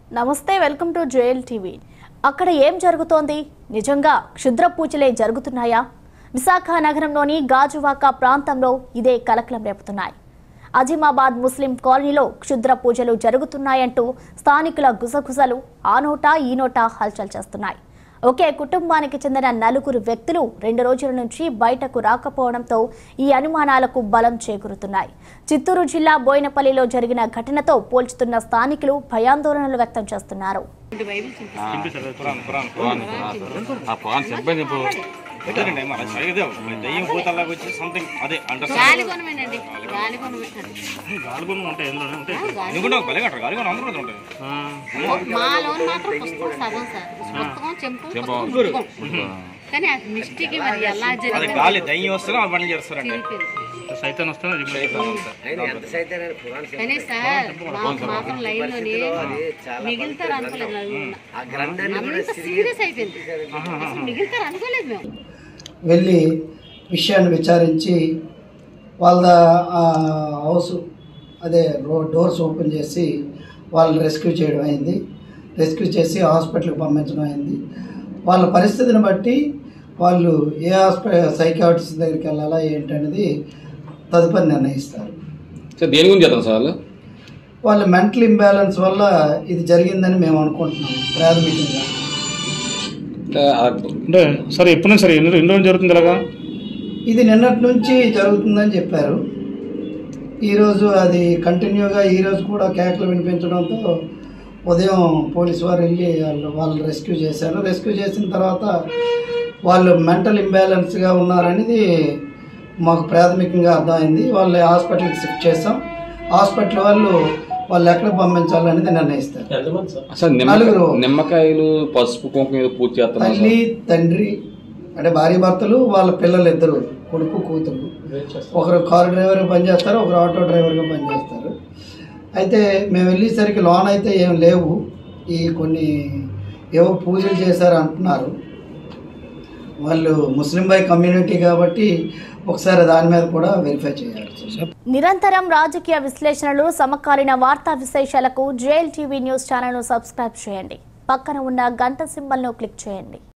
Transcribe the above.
నమస్తే welcome to JL TV అక్కడ ఏం జరుగుతోంది నిజంగా క్షుద్ర పూజలే జరుగుతున్నాయా విశాఖ నగరంలోని గాజువాక ప్రాంతంలో ఇదే కలకలం రేపుతున్నాయి అజిమాబాద్ ముస్లిం కాలనీలో క్షుద్ర పూజలు జరుగుతున్నాయంటూ స్థానికుల గుసగుసలు ఆ నోటా ఈ నోటా హల్చల్ చేస్తున్నాయి ఒకే కుటుంబానికి చెందిన నలుగురు వ్యక్తులు రెండు రోజుల నుంచి బయటకు రాకపోవడంతో ఈ అనుమానాలకు బలం చేకూరుతున్నాయి చిత్తూరు జిల్లా బోయినపల్లిలో జరిగిన ఘటనతో పోల్చుతున్న స్థానికులు భయాందోళనలు వ్యక్తం చేస్తున్నారు ఖురాన్ ఖురాన్ ఖురాన్ ఆ ఖురాన్ చెప్పండి ఇప్పుడు పెట్టారండి మన చదివితే దయ్యం భూతాల్లాగా వచ్చి సంథింగ్ అదే అంటారు గాలిగొనమేనండి గాలిగొన పెట్టారు గాలిగొండ ఉంటాయి ఎందులో ఉంటాయి ఎందుకంటే ఒక బలి కట్టరు గాలిగొండ అందరూ ఉంటాయి మాలోని మాత్రం పుస్తకం సగం సార్ పుస్తకం చెంపు పుస్తకం. కానీ అది మిస్టేక్ మరి ఎలా అది జరిగింది గాలి దయ్యం వస్తే ఆ పని చేస్తారండి సైతాన్ వస్తే కానీ సార్ మాకు మాత్రం లైవ్ లోని మిగులుతారు అనుకోలేదు అంత సీరియస్ అయిపోయింది అసలు మిగులుతారు అనుకోలేదు మేము వెళ్ళి విషయాన్ని విచారించి వాళ్ళ ఆ హౌస్ అదే రో డోర్స్ ఓపెన్ చేసి వాళ్ళని రెస్క్యూ చేయడం అయింది రెస్క్యూ చేసి హాస్పిటల్కి పంపించడం అయింది వాళ్ళ పరిస్థితిని బట్టి వాళ్ళు ఏ హాస్పిటల్ సైకాట్రిస్ట్ దగ్గరికి వెళ్ళాలా ఏంటనేది తదుపరి నిర్ణయిస్తారు సార్ దేని గురించి చేద్దాం సార్ వాళ్ళు వాళ్ళ మెంటల్ ఇంబ్యాలెన్స్ వల్ల ఇది జరిగిందని మేము అనుకుంటున్నాం ప్రాథమికంగా అంటే ఆ- అంటే సరే ఎప్పుడు నుంచి సరే ఎన్ని ఎన్ని రోజులు జరుగుతుంది ఇలాగా ఇది నిన్నటి నుంచి జరుగుతుందని చెప్పారు ఈరోజు అది కంటిన్యూగా ఈరోజు కూడా కేకలు వినిపించడంతో ఉదయం పోలీసు వారు వెళ్ళి వాళ్ళు వాళ్ళు రెస్క్యూ చేశారు రెస్క్యూ చేసిన తర్వాత వాళ్ళు మెంటల్ ఇంబ్యాలెన్స్గా ఉన్నారనేది మాకు ప్రాథమికంగా అర్థమైంది వాళ్ళు హాస్పిటల్కి షిఫ్ట్ చేస్తాం హాస్పిటల్ వాళ్ళు వాళ్ళు ఎక్కడ పంపించాలనేది నిర్ణయిస్తారు సార్ నిమ్మకాయ నలుగురు. నిమ్మకాయలు పసుపు కుంకుమ ఏదో పూజ చేస్తున్నారు తల్లి తండ్రి అంటే భార్య భర్తలు వాళ్ళ పిల్లలు ఇద్దరు కొడుకు కూతురు ఒకరు కారు డ్రైవర్గా పనిచేస్తారు ఒకరు ఆటో డ్రైవర్గా పనిచేస్తారు అయితే మేము వెళ్ళేసరికి లోన్ అయితే ఏం లేవు ఈ కొన్ని ఏవో పూజలు చేశారు అంటున్నారు వాళ్ళు ముస్లిం బై కమ్యూనిటీ కాబట్టి ఒకసారి దాని మీద కూడా వెరిఫై చేయాలి నిరంతరం రాజకీయ విశ్లేషణలు సమకాలీన వార్తా విశేషాలకు జేఎల్ టీవీ న్యూస్ ఛానల్ను సబ్స్క్రైబ్ చేయండి పక్కన ఉన్న గంట సింబల్ను క్లిక్ చేయండి